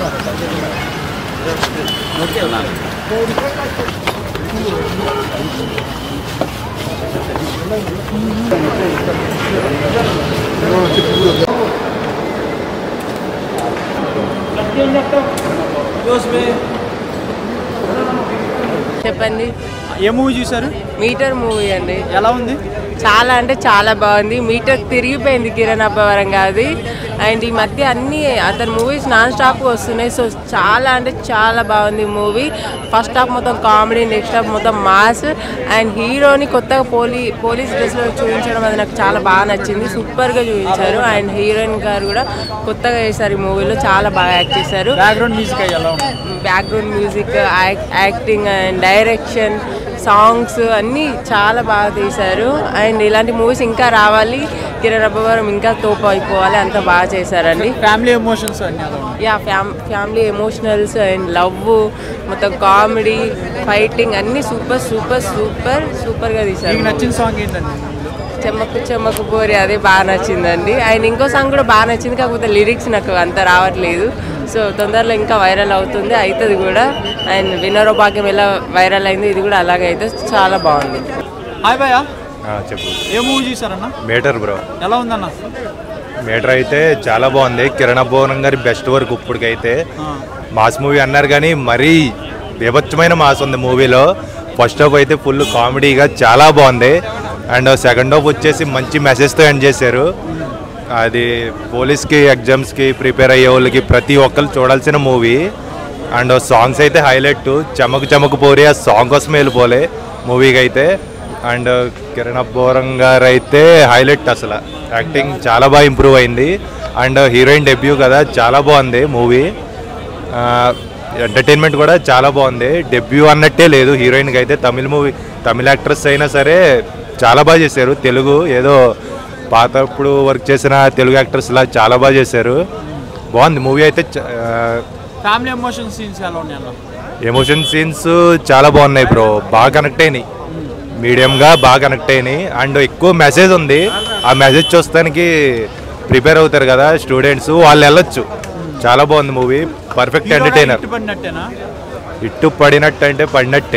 చెప్పండి ఏ మూవీ చూసారు మీటర్ మూవీ అండి ఎలా ఉంది చాలా అంటే చాలా బాగుంది మీటర్ తిరిగిపోయింది కిరణ్ అబ్బవరం గారి అండ్ ఈ మధ్య అన్ని అతని మూవీస్ నాన్ స్టాప్ వస్తున్నాయి సో చాలా అంటే చాలా బాగుంది మూవీ ఫస్ట్ హాఫ్ మొత్తం కామెడీ నెక్స్ట్ హాఫ్ మొత్తం మాస్ అండ్ హీరోని కొత్తగా పోలీ పోలీస్ డ్రెస్లో చూపించడం అది నాకు చాలా బాగా నచ్చింది సూపర్గా చూపించారు అండ్ హీరోయిన్ గారు కూడా కొత్తగా చేశారు ఈ మూవీలో చాలా బాగా యాక్ట్ చేశారు బ్యాక్గ్రౌండ్ మ్యూజిక్ ఎలా ఉంది background music acting and direction songs అన్నీ చాలా బాగా తీశారు అండ్ ఇలాంటి మూవీస్ ఇంకా రావాలి కిరణ్ అబ్బవరం ఇంకా తోపు అయిపోవాలి అంత బాగా చేశారండి ఫ్యామిలీ ఎమోషన్స్ అన్ని ఎలా ఉంది yeah fam family emotionals and love మొత్తం కామెడీ ఫైటింగ్ అన్నీ సూపర్ సూపర్ సూపర్ సూపర్గా తీశారు మీకు నచ్చిన సాంగ్ ఏంటండి చెమ్మకు చెమ్మకు పోరి అదే బాగా నచ్చిందండి అండ్ ఇంకో సాంగ్ కూడా బాగా నచ్చింది కాకపోతే లిరిక్స్ నాకు అంత రావట్లేదు సో తొందరలో ఇంకా వైరల్ అవుతుంది అవుతుంది కూడా అండ్ వినరో భాగ్యం ఎలా వైరల్ అయింది ఇది కూడా అలాగే అయితే చాలా బాగుంది హాయ్ భయ్యా ఆ, చెప్పు ఏ మూవీ చూసారన్న మీటర్ బ్రో ఎలా ఉందన్న మీటర్ అయితే చాలా బాగుంది కిరణ్ అబ్బోనం గారి బెస్ట్ వర్క్ ఇప్పటికైతే ఆ, మాస్ మూవీ అన్నారు కానీ మరీ బీభత్సమైన మాస్ ఉంది మూవీలో ఫస్ట్ హాఫ్ అయితే ఫుల్ కామెడీగా చాలా బాగుంది అండ్ సెకండ్ హాఫ్ వచ్చేసి మంచి మెసేజ్తో ఎండ్ చేశారు అది పోలీస్కి ఎగ్జామ్స్కి ప్రిపేర్ అయ్యే వాళ్ళకి ప్రతి ఒక్కరు చూడాల్సిన మూవీ అండ్ సాంగ్స్ అయితే హైలైట్ చమకు చమకు పోరి ఆ సాంగ్ కోసం వెళ్ళిపోలే మూవీకి అయితే అండ్ కిరణ్ అబ్బోరం గారు అయితే హైలైట్ అసలు యాక్టింగ్ చాలా బాగా ఇంప్రూవ్ అయింది అండ్ హీరోయిన్ డెబ్యూ కదా చాలా బాగుంది మూవీ ఎంటర్టైన్మెంట్ కూడా చాలా బాగుంది డెబ్యూ అన్నట్టే లేదు హీరోయిన్కి అయితే తమిళ మూవీ తమిళ యాక్ట్రెస్ అయినా సరే చాలా బాగా చేశారు తెలుగు ఏదో పాతప్పుడు వర్క్ చేసిన తెలుగు యాక్టర్స్ లా చాలా బాగా చేశారు బాగుంది మూవీ అయితే చ- ఆ, ఫ్యామిలీ ఎమోషన్ సీన్స్ ఎలా ఉన్నాయి అన్న ఎమోషన్ సీన్స్ చాలా బాగున్నాయి బ్రో బాగా కనెక్ట్ అయినాయి మీడియంగా బాగా కనెక్ట్ అయినాయి అండ్ ఎక్కువ మెసేజ్ ఉంది ఆ మెసేజ్ చూస్తానికి ప్రిపేర్ అవుతారు కదా స్టూడెంట్స్ వాళ్ళు వెళ్ళొచ్చు చాలా బాగుంది మూవీ పర్ఫెక్ట్ ఎంటర్టైనర్ హిట్ పడినట్టేనా ఇట్టు పడినట్టు అంటే పడినట్టే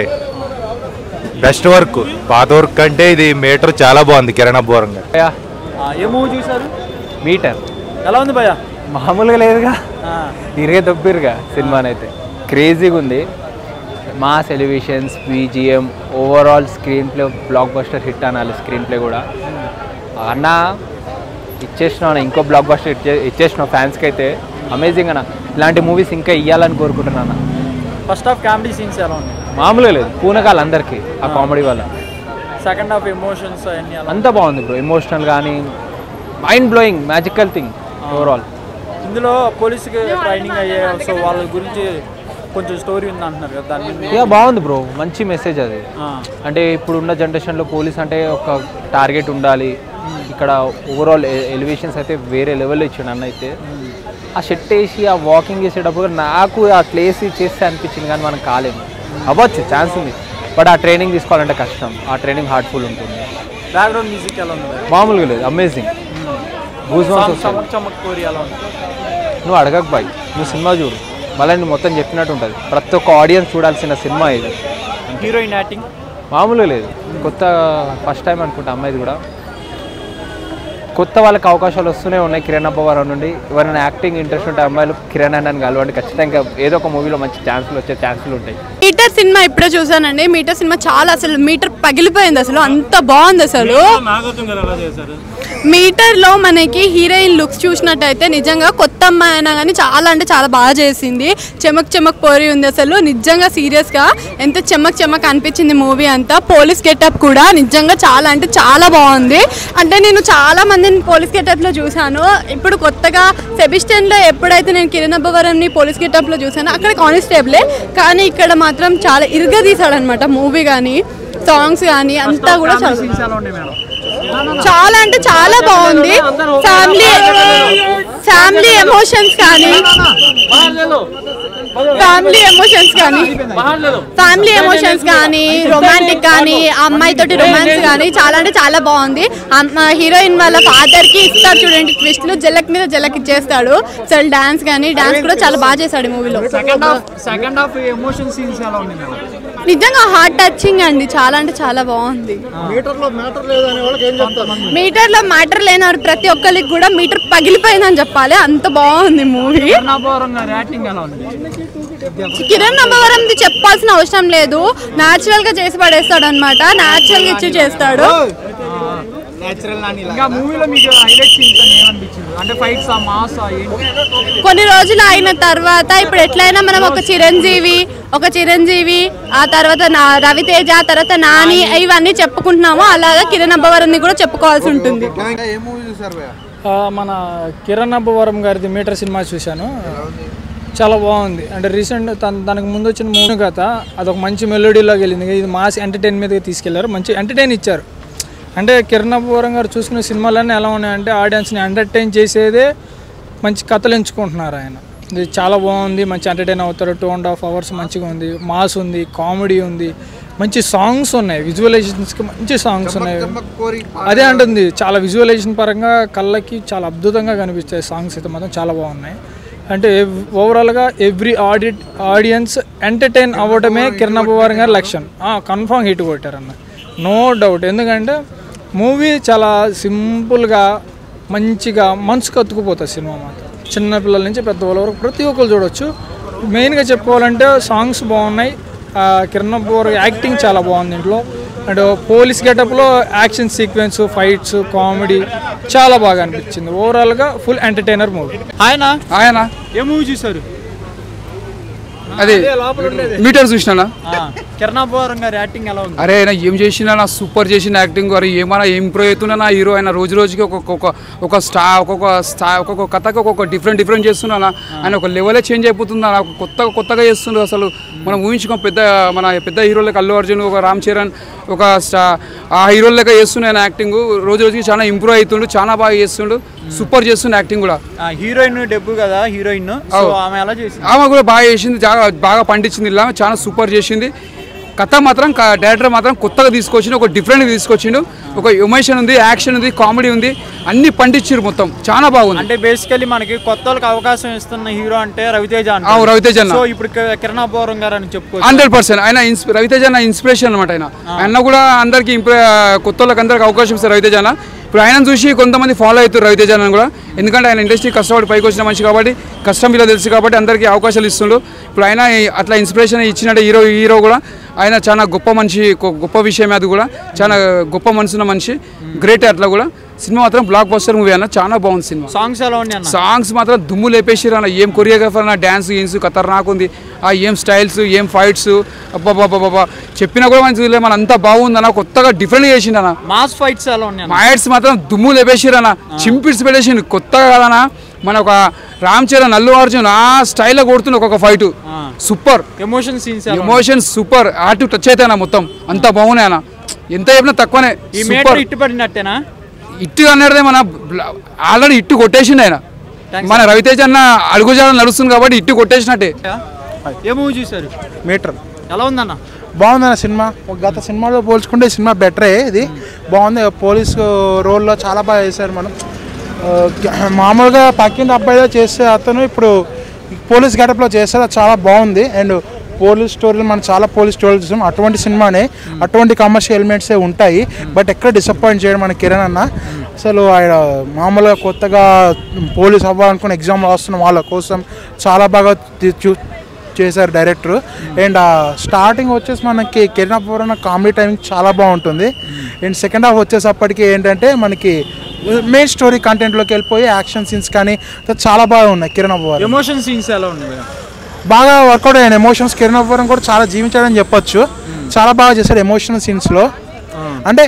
బెస్ట్ వర్క్ పాత వర్క్ అంటే ఇది మీటర్ చాలా బాగుంది కిరణ్ అబ్బోరంగా ఆ, ఏ మూవీ చూసారు మీటర్ ఎలా ఉంది భయ్యా మామూలుగా లేదుగా ఆ, ఇరిగే దొబ్బిరుగా సినిమానైతే క్రేజీగా ఉంది mass elevations BGM overall screenplay blockbuster hit అనాలి స్క్రీన్ ప్లే కూడా అన్న ఇచ్చేసినావు ఇంకో బ్లాక్ బస్టర్ ఇచ్చే ఇచ్చేసినావు ఫ్యాన్స్కి అయితే అమేజింగ్ అన్న ఇలాంటి మూవీస్ ఇంకా ఇవ్వాలని కోరుకుంటున్నాను అన్న ఫస్ట్ హాఫ్ కామెడీ సీన్స్ ఎలా ఉంది మామూలుగా లేదు పూనకాలు అందరికీ ఆ కామెడీ వల్ల సెకండ్ హాఫ్ ఎమోషన్స్ అవన్నీ ఎలా అంతా బాగుంది బ్రో ఎమోషనల్ కానీ mind blowing magical thing overall ఇందులో పోలీసుకి ట్రైనింగ్ అయ్యే సో వాళ్ళ గురించి కొంచెం స్టోరీ ఉంది అంటున్నారు కదా దాని మీద ఇక బాగుంది బ్రో మంచి మెసేజ్ అది ఆ, అంటే ఇప్పుడు ఉన్న జనరేషన్లో పోలీస్ అంటే ఒక టార్గెట్ ఉండాలి ఇక్కడ ఓవరాల్ ఎలివేషన్స్ అయితే వేరే లెవెల్లో ఇచ్చాడు అన్న అయితే ఆ షెట్ వేసి ఆ వాకింగ్ చేసేటప్పుడు నాకు ఆ ప్లేస్ చేస్తే అనిపించింది కానీ మనం కాలేము అవ్వచ్చు ఛాన్స్ ఉంది బట్ ఆ ట్రైనింగ్ తీసుకోవాలంటే కష్టం ఆ ట్రైనింగ్ హార్ట్ఫుల్ ఉంటుంది బ్యాక్గ్రౌండ్ మ్యూజిక్ ఎలా ఉంది మామూలుగా లేదు అమేజింగ్ గూజ్ సాంగ్ చమక్ చమక్ కోరి ఎలా ఉంది నువ్వు అడగకు బాయ్ నువ్వు సినిమా చూడు మళ్ళీ నువ్వు మొత్తం చెప్పినట్టు ఉంటుంది ప్రతి ఒక్క ఆడియన్స్ చూడాల్సిన సినిమా ఇది హీరోయిన్ యాక్టింగ్ మామూలుగా లేదు కొత్త ఫస్ట్ టైం అనుకుంటా అమ్మాయిది కూడా కొత్త వాళ్ళకి అవకాశాలు వస్తూనే ఉన్నాయి కిరణ్ అబ్బవరం నుండి ఎవరైనా యాక్టింగ్ ఇంట్రెస్ట్ ఉంటే అమ్మాయిలు కిరణ్ అన్నని కలవండి ఖచ్చితంగా ఏదో ఒక మూవీలో మంచి ఛాన్సులు వచ్చే ఛాన్సులు ఉంటాయి మీటర్ సినిమా ఇప్పుడే చూసానండి మీటర్ సినిమా చాలా అసలు మీటర్ పగిలిపోయింది అసలు అంత బాగుంది అసలు మీటర్ లో మనకి హీరోయిన్ లుక్స్ చూసినట్టయితే నిజంగా కొత్త అమ్మాయి అయినా కానీ చాలా అంటే చాలా బాగా చేసింది చెమక్ చెమక్ పోరి ఉంది అసలు నిజంగా సీరియస్ గా ఎంత చెమక్ చెమక్ అనిపించింది మూవీ అంతా పోలీస్ గెటప్ కూడా నిజంగా చాలా అంటే చాలా బాగుంది అంటే నేను చాలా మందిని పోలీస్ గెటప్ లో చూసాను ఇప్పుడు కొత్తగా సెబిస్టన్ లో ఎప్పుడైతే నేను కిరణ్ అబ్బవరంని పోలీస్ గెటప్ లో చూసానో అక్కడ కానిస్టేబులే కానీ ఇక్కడ మాత్రం చాలా ఇరుగా తీసాడనమాట మూవీ కానీ సాంగ్స్ కానీ అంతా కూడా చాలా సీన్స్ ఎలా ఉన్నాయి మేడం చాలా అంటే చాలా బాగుంది ఫ్యామిలీ ఫ్యామిలీ ఎమోషన్స్ కానీ ఫ్యామిలీ ఎమోషన్స్ కానీ ఫ్యామిలీ ఎమోషన్స్ కానీ రొమాంటిక్ కానీ ఆ అమ్మాయి తోటి రొమాన్స్ కానీ చాలా అంటే చాలా బాగుంది హీరోయిన్ వాళ్ళ ఫాదర్ కి ఇస్తాడు చూడండి ట్విస్ట్లు జలక్ మీద జలక్ ఇచ్చేస్తాడు అసలు డాన్స్ కానీ డాన్స్ కూడా చాలా బాగా చేశాడు మూవీలో second half second half emotion scenes ఎలా ఉంది మేడం నిజంగా హార్ట్ టచింగ్ అండి చాలా అంటే చాలా బాగుంది మీటర్ లో మ్యాటర్ లేనివారు ప్రతి ఒక్కరికి కూడా మీటర్ పగిలిపోయిందని చెప్పాలి అంత బాగుంది మూవీ కరుణాభవరం గారి యాక్టింగ్ ఎలా ఉంది కిరణ్ నమ్మవరం చెప్పాల్సిన అవసరం లేదు నాచురల్ గా చేసి పడేస్తాడు అనమాట నాచురల్ గా ఇచ్చి చేస్తాడు ఇంకా మూవీలో మీకు హైలైట్ సీన్స్ అని ఏమనిపించింది అంటే ఫైట్స్ ఆ మాస్ ఏంటి కొన్ని రోజులు అయిన తర్వాత ఇప్పుడు ఎట్లయినా మనం ఒక చిరంజీవి ఒక చిరంజీవి ఆ తర్వాత నా రవితేజ ఆ తర్వాత నాని ఇవన్నీ చెప్పుకుంటున్నాము అలాగా కిరణ్ అబ్బవరంని కూడా చెప్పుకోవాల్సి ఉంటుంది ఆ, మన కిరణ్ అబ్బవరం గారిది మీటర్ సినిమా చూశాను చాలా బాగుంది అంటే రీసెంట్ తన తనకు ముందు వచ్చిన మూవీ కథ అదొక మంచి మెలోడీలోకి వెళ్ళింది ఇది మాస్ ఎంటర్టైన్ మీదకి తీసుకెళ్లారు మంచి ఎంటర్టైన్ ఇచ్చారు అంటే కిరణ్ అబ్బవరం గారు చూసుకునే సినిమాలన్నీ ఎలా ఉన్నాయంటే ఆడియన్స్ని ఎంటర్టైన్ చేసేదే మంచి కథలు ఎంచుకుంటున్నారు ఆయన ఇది చాలా బాగుంది మంచి ఎంటర్టైన్ అవుతారు టూ అండ్ హాఫ్ అవర్స్ మంచిగా ఉంది మాస్ ఉంది కామెడీ ఉంది మంచి సాంగ్స్ ఉన్నాయి విజువలైజేషన్స్కి మంచి సాంగ్స్ ఉన్నాయి అదే అంటుంది చాలా విజువలైజేషన్ పరంగా కళ్ళకి చాలా అద్భుతంగా కనిపిస్తాయి సాంగ్స్ అయితే మాత్రం చాలా బాగున్నాయి అంటే ఓవరాల్గా ఎవ్రీ ఆడిట్ ఆడియన్స్ ఎంటర్టైన్ అవ్వడమే కిరణ్ అబ్బవారం గారి లక్ష్యం కన్ఫామ్ హిట్ కొట్టారన్న నో డౌట్ ఎందుకంటే మూవీ చాలా సింపుల్గా మంచిగా మనసుకు అతుకుపోతుంది సినిమా మాత్రం చిన్నపిల్లల నుంచి పెద్దవాళ్ళ వరకు ప్రతి ఒక్కరు చూడొచ్చు మెయిన్గా చెప్పుకోవాలంటే సాంగ్స్ బాగున్నాయి ఆ, కిరణ్ అబ్బవర్ యాక్టింగ్ చాలా బాగుంది దీంట్లో అండ్ పోలీస్ గెటప్లో యాక్షన్ సీక్వెన్స్ ఫైట్స్ కామెడీ చాలా బాగా అనిపించింది ఓవరాల్గా ఫుల్ ఎంటర్టైనర్ మూవీ ఆయన ఆయన ఏ మూవీ చూసారు అది మీటర్ చూసినా కిరణాభవరం గారి యాక్టింగ్ ఎలా ఉంది అరే ఆయన ఏం చేసినా నా సూపర్ చేసిన యాక్టింగ్ అరే ఏమైనా ఇంప్రూవ్ అవుతున్నా నా హీరో ఆయన రోజు రోజుకి ఒక్కొక్క ఒక ఒక స్టా ఒక్కొక్క స్టా ఒక్కొక్క కథకు ఒక్కొక్క డిఫరెంట్ డిఫరెంట్ చేస్తున్నా ఆయన ఒక లెవెలే చేంజ్ అయిపోతుందా నాకు కొత్తగా కొత్తగా చేస్తుండ్రు అసలు మనం ఊహించుకో పెద్ద మన పెద్ద హీరోలకు అల్లు అర్జున్ ఒక రామ్ చరణ్ ఒక స్టా ఆ హీరోల లెక్క చేస్తుండే ఆయన యాక్టింగ్ రోజు రోజుకి చాలా ఇంప్రూవ్ అవుతుండు చాలా బాగా చేస్తుండు సూపర్ చేస్తుండే యాక్టింగ్ కూడా హీరోయిన్ డెబ్బు కదా హీరోయిన్ సో ఆమె ఎలా చేసింది ఆమె కూడా బాగా చేసింది చాలా బాగా పండించింది ఇలా చాలా సూపర్ చేసింది కథ మాత్రం క- డైరెక్టర్ మాత్రం కొత్తగా తీసుకొచ్చిండు ఒక డిఫరెంట్గా తీసుకొచ్చిండు ఒక ఎమోషన్ ఉంది యాక్షన్ ఉంది కామెడీ ఉంది అన్ని పండించారు మొత్తం చాలా బాగుంది అంటే బేసికలీ మనకి కొత్త వాళ్ళకి అవకాశం ఇస్తున్న హీరో అంటే రవితేజ ఆ, రవితేజ అన్న. సో ఇప్పుడు కి- కిరణాభవరం గారు అని చెప్పుకోవచ్చు హండ్రెడ్ పర్సెంట్ ఆయన ఇన్స్ రవితేజ అన్న ఇన్స్పిరేషన్ అనమాట ఆయన ఆయన కూడా అందరికి ఇంప్రూ కొత్త వాళ్ళకి అందరికి అవకాశం ఇస్తారు రవితేజ అన్న ఇప్పుడు ఆయన చూసి కొంతమంది ఫాలో అవుతారు రవితేజ అన్న కూడా ఎందుకంటే ఆయన ఇండస్ట్రీ కష్టపడి పైకి వచ్చిన మనిషి కాబట్టి కష్టం ఇలా తెలుసు కాబట్టి అందరికీ అవకాశాలు ఇస్తుండు ఇప్పుడు ఆయన అట్లా ఇన్స్పిరేషన్ ఇచ్చినట్టు హీరో హీరో కూడా ఆయన చాలా గొప్ప మనిషి గొ- గొప్ప విషయం అది కూడా చాలా గొప్ప మనసున్న మనిషి గ్రేట్ అట్లా కూడా సినిమా మాత్రం బ్లాక్ బస్టర్ మూవీ అన్న చాలా బాగుంది సినిమా సాంగ్స్ ఎలా ఉన్నాయి అన్న సాంగ్స్ మాత్రం దుమ్ము లేపేసిరు అన్న ఏం కొరియోగ్రాఫర్ అన్న డ్యాన్స్ గీన్స్ ఖతర్నాక్ ఉంది ఆ ఏం స్టైల్స్ ఏం ఫైట్స్ అబ్బాబాబాబా చెప్పినా కూడా మనం చూడలే మన అంతా బాగుందన్న కొత్తగా డిఫరెంట్ చేసిండు అన్న మాస్ ఫైట్స్ ఎలా ఉన్నాయి అన్న మాయడ్స్ మాత్రం దుమ్ము లేపేసిరు అన్న చింపిడ్స్ పెట్టేసిండు కొత్తగా కదనా మన ఒక రామ్ చరణ్ అల్లు అర్జున్ ఆ స్టైల్లో కొడుతుంది ఒక్కొక్క fight super emotion scenes emotion super art touch అయితే అన్న మొత్తం అంత బాగున్నాయి అన్న ఎంత చెప్పినా తక్కువనే ఈ సూపర్ మేటర్ ఇట్టు పడినట్టేనా ఇట్టు అన్నదే మన ఆల్రెడీ ఇట్టు కొట్టేసిండు ఆయన మన రవితేజ అన్న అడుగుజాడ నడుస్తుంది కాబట్టి ఇట్టు కొట్టేసినట్టే ఏ మూవీ చూసారు మీటర్ ఎలా ఉందన్న బాగుందన్న సినిమా గత సినిమాలో పోల్చుకుంటే ఈ సినిమా బెటరే ఇది బాగుంది పోలీస్ రోల్లో చాలా బాగా చేశారు మనం ఆ, మామూలుగా పక్కింటి అబ్బాయిలో చేసే అతను ఇప్పుడు పోలీస్ గెటప్లో చేస్తారు అది చాలా బాగుంది అండ్ పోలీస్ స్టోరీలు మనం చాలా పోలీస్ స్టోరీలు చూసాం అటువంటి సినిమానే అటువంటి కమర్షియల్ ఎలిమెంట్సే ఉంటాయి బట్ ఎక్కడ డిసప్పాయింట్ చేయడం మన కిరణ్ అన్న అసలు ఆయన మామూలుగా కొత్తగా పోలీస్ అవ్వాలనుకున్న ఎగ్జామ్ రాస్తున్న వాళ్ళ కోసం చాలా బాగా తీ- చూ చేశారు డైరెక్టర్ అండ్ స్టార్టింగ్ వచ్చేసి మనకి కిరణ్ అబ్బవరణ కామెడీ టైమింగ్ చాలా బాగుంటుంది అండ్ సెకండ్ హాఫ్ వచ్చేసప్పటికి ఏంటంటే మనకి మెయిన్ స్టోరీ కంటెంట్లోకి వెళ్ళిపోయి యాక్షన్ సీన్స్ కానీ చాలా బాగా ఉన్నాయి కిరణ్ అబ్బవరం ఎమోషన్ సీన్స్ ఎలా ఉన్నాయి బాగా వర్కౌట్ అయ్యాను ఎమోషన్స్ కిరణ్ అబ్బవరం కూడా చాలా జీవించాడని చెప్పొచ్చు చాలా బాగా చేశాడు ఎమోషనల్ సీన్స్లో అంటే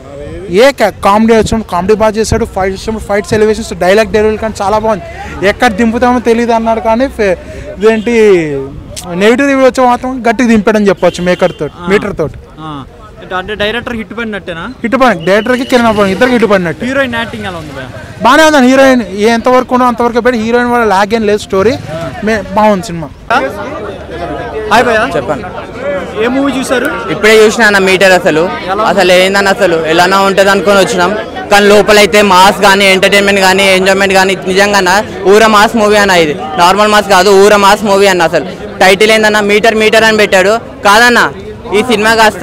ఏ కామెడీ వచ్చినప్పుడు కామెడీ బాగా చేశాడు ఫైట్ వచ్చినప్పుడు ఫైట్స్ ఎలివేషన్స్ డైలాగ్ డెలివరీ కానీ చాలా బాగుంది ఎక్కడ దింపుతామో తెలియదు అన్నాడు కానీ ఫే- ఇదేంటి నెగిటివ్ రివ్యూ వచ్చే మాత్రం గట్టిగా దింపాడని చెప్పొచ్చు మేకర్ తోటి మీటర్ తోటి హిట్ అంటే డైరెక్టర్ హిట్ పడినట్టేనా హిట్ పడి డైరెక్టర్కి కిరణ్ అబ్బవరం ఇద్దరికి హిట్ పడినట్టు హీరోయిన్ యాక్టింగ్ ఎలా ఉంది భయ్యా బాగానే ఉందండి హీరోయిన్ ఏ ఎంతవరకు ఉన్నో అంతవరకు పెట్టి హీరోయిన్ వల్ల లాగ్ ఏం లేదు స్టోరీ మే బాగుంది సినిమా హాయ్ భయ్యా చెప్పండి ఏ మూవీ చూసారు ఇప్పుడే చూసిన అన్న మీటర్ అసలు అసలు ఏందన్న అసలు ఎలానో ఉంటుంది అనుకొని వచ్చినాం కానీ లోపలైతే మాస్ కానీ ఎంటర్టైన్మెంట్ కానీ ఎంజాయ్మెంట్ కానీ నిజంగా ఊర మాస్ మూవీ అన్న ఇది నార్మల్ మాస్ కాదు ఊర మాస్ మూవీ అన్న అసలు టైటిల్ ఏందన్న మీటర్ మీటర్ అని పెట్టాడు కాదన్న ఈ సినిమా కాస్త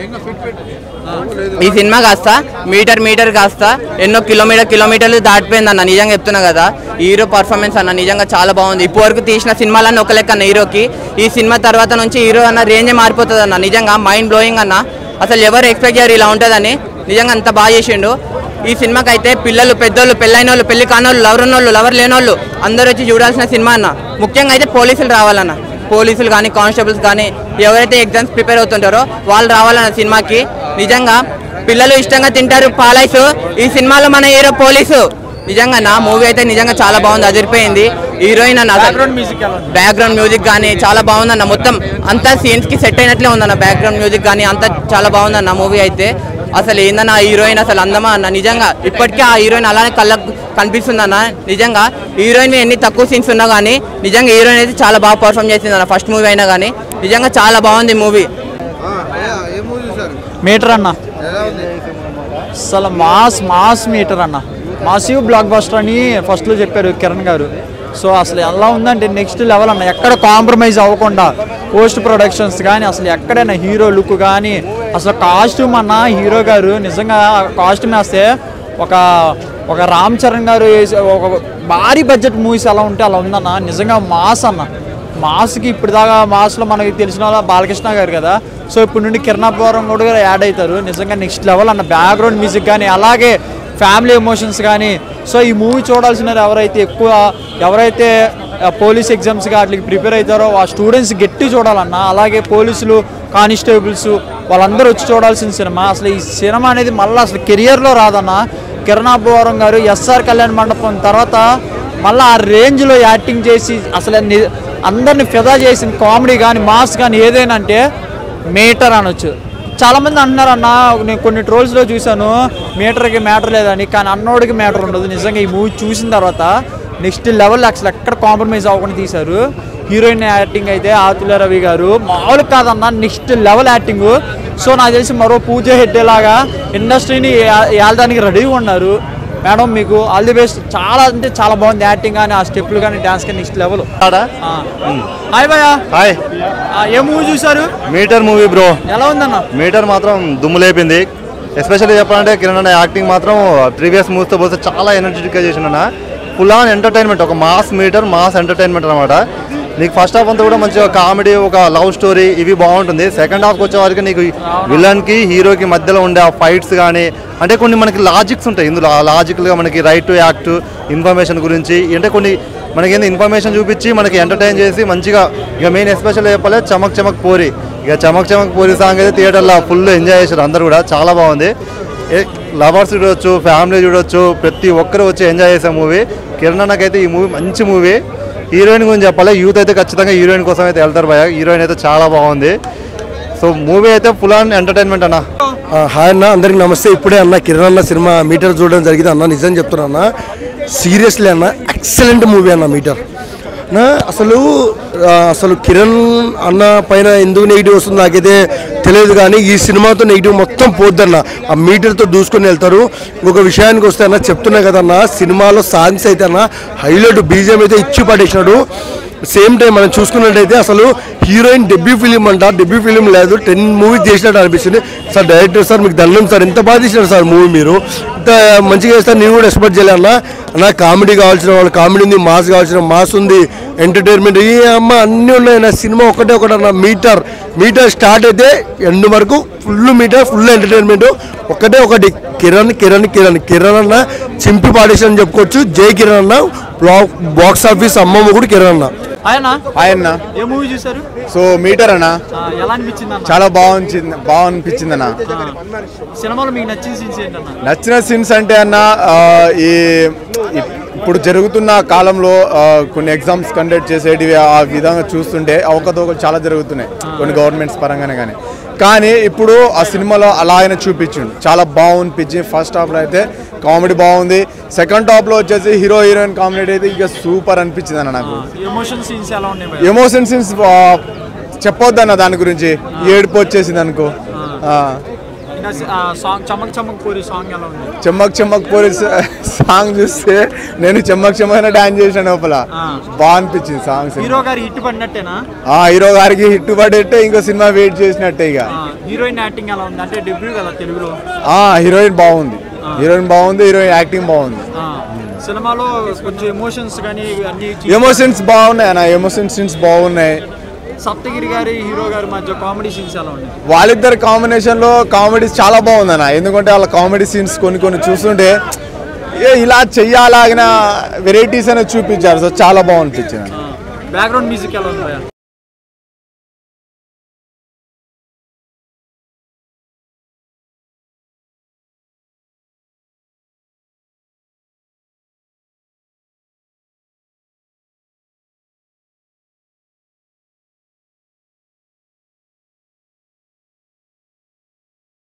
ఈ సినిమా కాస్త మీటర్ మీటర్ కాస్త ఎన్నో కిలోమీటర్ కిలోమీటర్లు దాటిపోయింది అన్న నిజంగా చెప్తున్నా కదా హీరో పర్ఫార్మెన్స్ అన్న నిజంగా చాలా బాగుంది ఇప్పటి వరకు తీసిన సినిమాలన్నీ ఒక లెక్క అన్న హీరోకి ఈ సినిమా తర్వాత నుంచి హీరో అన్న రేంజే మారిపోతుంది అన్న నిజంగా మైండ్ బ్లోయింగ్ అన్న అసలు ఎవరు ఎక్స్పెక్ట్ చేయరు ఇలా ఉంటుందని నిజంగా అంత బాగా చేసిండు ఈ సినిమాకి అయితే పిల్లలు పెద్దోళ్ళు పెళ్ళైన వాళ్ళు పెళ్లి కానోళ్ళు లవర్ ఉన్నోళ్ళు లవర్ లేనోళ్ళు అందరూ వచ్చి చూడాల్సిన సినిమా అన్న ముఖ్యంగా అయితే పోలీసులు రావాలన్న పోలీసులు కానీ కానిస్టేబుల్స్ కానీ ఎవరైతే ఎగ్జామ్స్ ప్రిపేర్ అవుతుంటారో వాళ్ళు రావాలన్న సినిమాకి నిజంగా పిల్లలు ఇష్టంగా తింటారు పాలైస్ ఈ సినిమాలో మన హీరో పోలీసు నిజంగా నా మూవీ అయితే నిజంగా చాలా బాగుంది అదిరిపోయింది హీరోయిన్ అన్న బ్యాక్గ్రౌండ్ మ్యూజిక్ ఎలా ఉంది బ్యాక్గ్రౌండ్ మ్యూజిక్ కానీ చాలా బాగుందన్న మొత్తం అంతా సీన్స్ కి సెట్ అయినట్లే ఉందన్న బ్యాక్గ్రౌండ్ మ్యూజిక్ కానీ అంతా చాలా బాగుందన్న మూవీ అయితే అసలు ఏందన్న ఆ హీరోయిన్ అసలు అందమా అన్న నిజంగా ఇప్పటికీ ఆ హీరోయిన్ అలానే కళ్ళకు కనిపిస్తుందన్న నిజంగా హీరోయిన్ ఎన్ని తక్కువ సీన్స్ ఉన్నా కానీ నిజంగా హీరోయిన్ అయితే చాలా బాగా పర్ఫామ్ చేసింది అన్న ఫస్ట్ మూవీ అయినా కానీ నిజంగా చాలా బాగుంది మూవీ మీటర్ అన్న అసలు మాస్ మాస్ మీటర్ అన్న మాసివ్ బ్లాక్ బస్టర్ అని ఫస్ట్లో చెప్పారు కిరణ్ గారు సో అసలు ఎలా ఉందంటే నెక్స్ట్ లెవెల్ అన్న ఎక్కడ కాంప్రమైజ్ అవ్వకుండా పోస్ట్ ప్రొడక్షన్స్ కానీ అసలు ఎక్కడైనా హీరో లుక్ కానీ అసలు కాస్ట్యూమ్ అన్న హీరో గారు నిజంగా కాస్ట్యూమ్ వేస్తే ఒక ఒక రామ్ చరణ్ గారు వేసే ఒక భారీ బడ్జెట్ మూవీస్ ఎలా ఉంటే అలా ఉందన్న నిజంగా మాస్ అన్న మాస్కి ఇప్పుడు దాకా మాస్లో మనకి తెలిసిన వాళ్ళ బాలకృష్ణ గారు కదా సో ఇప్పుడు నుండి కిరణాపురం కూడా యాడ్ అవుతారు నిజంగా నెక్స్ట్ లెవెల్ అన్న బ్యాక్గ్రౌండ్ మ్యూజిక్ కానీ అలాగే ఫ్యామిలీ ఎమోషన్స్ కానీ సో ఈ మూవీ చూడాల్సిన ఎవరైతే ఎక్కువ ఎవరైతే పోలీస్ ఎగ్జామ్స్గా వాటికి ప్రిపేర్ అవుతారో ఆ స్టూడెంట్స్ గట్టి చూడాలన్న అలాగే పోలీసులు కానిస్టేబుల్స్ వాళ్ళందరూ వచ్చి చూడాల్సిన సినిమా అసలు ఈ సినిమా అనేది మళ్ళీ అసలు కెరియర్లో రాదన్న కిరణాపురం గారు ఎస్ఆర్ కళ్యాణ్ మండపం తర్వాత మళ్ళీ ఆ రేంజ్లో యాక్టింగ్ చేసి అసలు ని- అందరిని ఫిదా చేసిన కామెడీ కానీ మాస్ కానీ ఏదైనా అంటే మీటర్ అనొచ్చు చాలామంది అంటున్నారు అన్న నేను కొన్ని ట్రోల్స్లో చూశాను మీటర్కి మ్యాటర్ లేదని కానీ అన్నోడికి మ్యాటర్ ఉండదు నిజంగా ఈ మూవీ చూసిన తర్వాత నెక్స్ట్ లెవెల్ అసలు ఎక్కడ కాంప్రమైజ్ అవ్వకుండా తీశారు హీరోయిన్ యాక్టింగ్ అయితే ఆతుల రవి గారు మామూలు కాదన్న నెక్స్ట్ లెవెల్ యాక్టింగ్ సో నాకు తెలిసి మరో పూజ హెడ్డే లాగా ఇండస్ట్రీని ఏళ్ళడానికి రెడీగా ఉన్నారు మేడం మీకు ఆల్ ది బెస్ట్ చాలా అంటే చాలా బాగుంది యాక్టింగ్ కానీ ఆ స్టెప్లు కానీ డాన్స్ కానీ నెక్స్ట్ లెవెల్ హాయ్ భయ్యా హాయ్ ఏ మూవీ చూసారు మీటర్ మూవీ బ్రో ఎలా ఉందన్న మీటర్ మాత్రం దుమ్ము లేపింది ఎస్పెషల్లీ చెప్పాలంటే కిరణ్ అన్న యాక్టింగ్ మాత్రం ప్రీవియస్ మూవీస్తో పోతే చాలా ఎనర్జెటిక్గా చేసిన ఫుల్ ఆన్ ఎంటర్టైన్మెంట్ ఒక మాస్ మీటర్ మాస్ ఎంటర్టైన్మెంట్ అనమాట నీకు ఫస్ట్ హాఫ్ అంతా కూడా మంచిగా కామెడీ ఒక లవ్ స్టోరీ ఇవి బాగుంటుంది సెకండ్ హాఫ్కి వచ్చే వరకు నీకు విలన్కి హీరోకి మధ్యలో ఉండే ఆ ఫైట్స్ కానీ అంటే కొన్ని మనకి లాజిక్స్ ఉంటాయి ఇందులో ఆ లాజికల్గా మనకి రైట్ టు యాక్ట్ ఇన్ఫర్మేషన్ గురించి అంటే కొన్ని మనకి ఏంది ఇన్ఫర్మేషన్ చూపించి మనకి ఎంటర్టైన్ చేసి మంచిగా ఇక మెయిన్ ఎస్పెషల్ చెప్పాలి చమక్ చమక్ పోరి ఇక చమక్ చమక్ పోరి సాంగ్ అయితే థియేటర్లో ఫుల్ ఎంజాయ్ చేశారు అందరు కూడా చాలా బాగుంది లవర్స్ చూడొచ్చు ఫ్యామిలీ చూడొచ్చు ప్రతి ఒక్కరు వచ్చి ఎంజాయ్ చేసే మూవీ కిరణ్ అన్నకైతే ఈ మూవీ మంచి మూవీ హీరోయిన్ గురించి చెప్పాలి యూత్ అయితే ఖచ్చితంగా హీరోయిన్ కోసం అయితే వెళ్తారు భయ హీరోయిన్ అయితే చాలా బాగుంది సో మూవీ అయితే ఫుల్ ఆన్ ఎంటర్టైన్మెంట్ అన్న ఆ, హాయ్ అన్న అందరికి నమస్తే ఇప్పుడే అన్న కిరణ్ అన్న సినిమా మీటర్ చూడడం జరిగింది అన్న నిజం చెప్తున్నా అన్న సీరియస్లీ అన్న ఎక్సలెంట్ మూవీ అన్న మీటర్ నా అసలు ఆ, అసలు కిరణ్ అన్న పైన ఎందుకు నెగిటివ్ వస్తుందో నాకైతే తెలియదు కానీ ఈ సినిమాతో నెగిటివ్ మొత్తం పోద్దన్న ఆ మీటర్తో దూసుకొని వెళ్తారు ఇంకొక విషయానికి వస్తే అన్న చెప్తున్నా కదన్న సినిమాలో సాంగ్స్ అయితే అన్న హైలైట్ బీజియం అయితే ఇచ్చి పడేసినాడు సేమ్ టైం మనం చూసుకున్నట్టయితే అసలు హీరోయిన్ డెబ్యూ ఫిలిం అంట డెబ్యూ ఫిలిం లేదు టెన్ మూవీ చేసినట్టు అనిపిస్తుంది సార్ డైరెక్టర్ సార్ మీకు దండం సార్ ఎంత బాగా తీసినారు సార్ మూవీ మీరు ఇంత మంచిగా చేస్తారు నేను కూడా ఎక్స్పెక్ట్ చేయలే అన్న అన్న కామెడీ కావాల్సిన వాళ్ళు కామెడీ ఉంది మాస్ కావాల్సిన మాస్ ఉంది ఎంటర్టైన్మెంట్ ఈ అమ్మ అన్నీ ఉన్నాయి నా సినిమా ఒకటే ఒకటి అన్న మీటర్ మీటర్ స్టార్ట్ అయితే ఎండ్ వరకు ఫుల్ మీటర్ ఫుల్ ఎంటర్టైన్మెంట్ ఒకటే ఒకటి కిరణ్ కిరణ్ కిరణ్ కిరణ్ అన్న చింపి పాడేషన్ చెప్పుకోవచ్చు జై కిరణ్ అన్న బ్లాక్ బాక్స్ ఆఫీస్ అమ్మమ్మ కూడా కిరణ్ అన్న ఆయన ఆయన ఏ మూవీ చూసారు సో మీటర్ అన్న ఆ, ఎలా అనిపించింది అన్న చాలా బాగుంది బాగా అనిపించింది అన్న సినిమాలో మీకు నచ్చిన సీన్స్ ఏంటన్న నచ్చిన సీన్స్ అంటే అన్న ఆ, ఈ ఈ ఇప్పుడు జరుగుతున్న కాలంలో ఆ, కొన్ని ఎగ్జామ్స్ కండక్ట్ చేసేటివి ఆ విధంగా చూస్తుంటే అవకతవకలు చాలా జరుగుతున్నాయి కొన్ని గవర్నమెంట్స్ పరంగానే కానీ కానీ ఇప్పుడు ఆ సినిమాలో అలా ఆయన చూపించిండు చాలా బాగుంది ఫస్ట్ హాఫ్లో అయితే కామెడీ బాగుంది సెకండ్ హాఫ్లో వచ్చేసి హీరో హీరోయిన్ కామెడీ అయితే ఇక సూపర్ అనిపించింది అన్న నాకు ఎమోషన్ సీన్స్ ఎలా ఉన్నాయి భయ్యా? ఎమోషన్ సీన్స్ చెప్పొద్దన్న దాని గురించి ఏడుపు వచ్చేసింది అనుకో ఆ. ఇంకా ఆ సాంగ్ చమక్ చమక్ పూరి సాంగ్ ఎలా ఉంది చెమ్మక్ చెమ్మక్ పోలీస్ సాంగ్ చూస్తే నేను చెమ్మక్ చెమ్మక్ డాన్స్ చేసిన లోపల బాగా అనిపించింది సాంగ్స్ హీరో గారి హిట్ పడినట్టేనా ఆ హీరో గారికి హిట్ పడేట్టే ఇంకో సినిమా వెయిట్ చేసినట్టే ఇక హీరోయిన్ యాక్టింగ్ ఎలా ఉంది అంటే డెబ్యూ కదా తెలుగులో ఆ హీరోయిన్ బాగుంది హీరోయిన్ బాగుంది హీరోయిన్ యాక్టింగ్ బాగుంది ఆ, సినిమాలో కొంచెం ఎమోషన్స్ కానీ అన్ని ఎమోషన్స్ బాగున్నాయి అన్న ఎమోషన్ సీన్స్ బాగున్నాయి సప్తగిరి గారి హీరో గారి మధ్య కామెడీ సీన్స్ ఎలా ఉన్నాయి వాళ్ళిద్దరు కాంబినేషన్ లో కామెడీ చాలా బాగుంది అన్న ఎందుకంటే వాళ్ళ కామెడీ సీన్స్ కొన్ని కొన్ని చూస్తుంటే ఏ ఇలా చెయ్యాలాగిన వెరైటీస్ అనేది చూపించారు సో చాలా బాగుంది బ్యాక్గ్రౌండ్ మ్యూజిక్ ఎలా ఉంది భయ్యా?